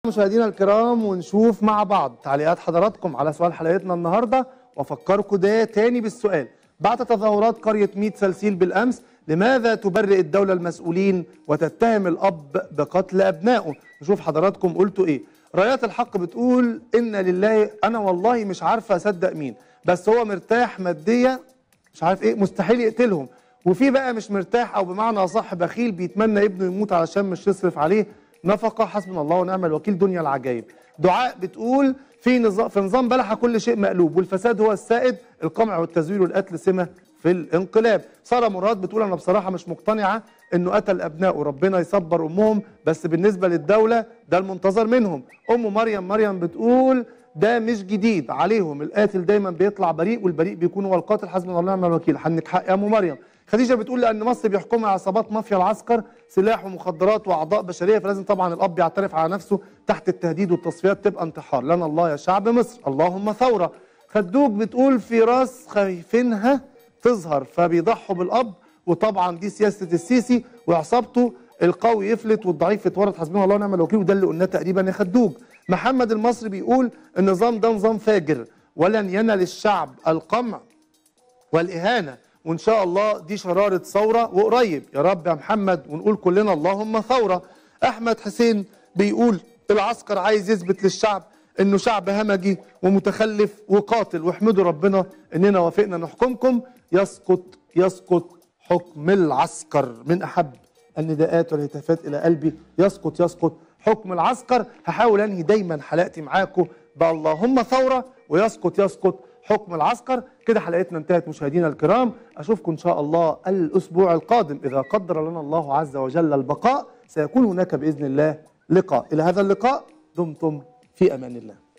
مشاهدينا الكرام ونشوف مع بعض تعليقات حضراتكم على سؤال حلقتنا النهارده وافكركم ده تاني بالسؤال بعد تظاهرات قريه ميت سلسيل بالامس لماذا تبرئ الدوله المسؤولين وتتهم الاب بقتل ابنائه نشوف حضراتكم قلتوا ايه رايات الحق بتقول ان لله انا والله مش عارفه اصدق مين بس هو مرتاح ماديا مش عارف ايه مستحيل يقتلهم وفي بقى مش مرتاح او بمعنى اصح بخيل بيتمنى ابنه يموت علشان مش يصرف عليه نفقه حسبنا الله ونعم الوكيل دنيا العجايب دعاء بتقول في نظام في نظام بلحة كل شيء مقلوب والفساد هو السائد القمع والتزوير والقتل سمه في الانقلاب ساره مراد بتقول انا بصراحه مش مقتنعه انه قتل ابنائه ربنا يصبر امهم بس بالنسبه للدوله ده المنتظر منهم ام مريم مريم بتقول ده مش جديد عليهم القاتل دايما بيطلع بريء والبريء بيكون هو القاتل حسبنا الله ونعم الوكيل حنك حق يا ام مريم خديجه بتقول لان مصر بيحكمها عصابات مافيا العسكر سلاح ومخدرات واعضاء بشريه فلازم طبعا الاب يعترف على نفسه تحت التهديد والتصفيات تبقى انتحار لنا الله يا شعب مصر اللهم ثوره خدوج بتقول في راس خايفينها تظهر فبيضحوا بالاب وطبعا دي سياسه السيسي وعصابته القوي يفلت والضعيف يتورط حسبنا الله ونعم الوكيل وده اللي قلناه تقريبا يا خدوج محمد المصري بيقول النظام ده نظام فاجر ولن ينل الشعب القمع والاهانه وان شاء الله دي شراره ثوره وقريب يا رب يا محمد ونقول كلنا اللهم ثوره احمد حسين بيقول العسكر عايز يثبت للشعب انه شعب همجي ومتخلف وقاتل واحمدوا ربنا اننا وافقنا نحكمكم يسقط يسقط حكم العسكر من احب النداءات والهتافات الى قلبي يسقط يسقط حكم العسكر هحاول انهي دايما حلقتي معاكم باللهم ثوره ويسقط يسقط حكم العسكر كده حلقتنا انتهت مشاهدينا الكرام اشوفكم ان شاء الله الاسبوع القادم اذا قدر لنا الله عز وجل البقاء سيكون هناك باذن الله لقاء الى هذا اللقاء دمتم في امان الله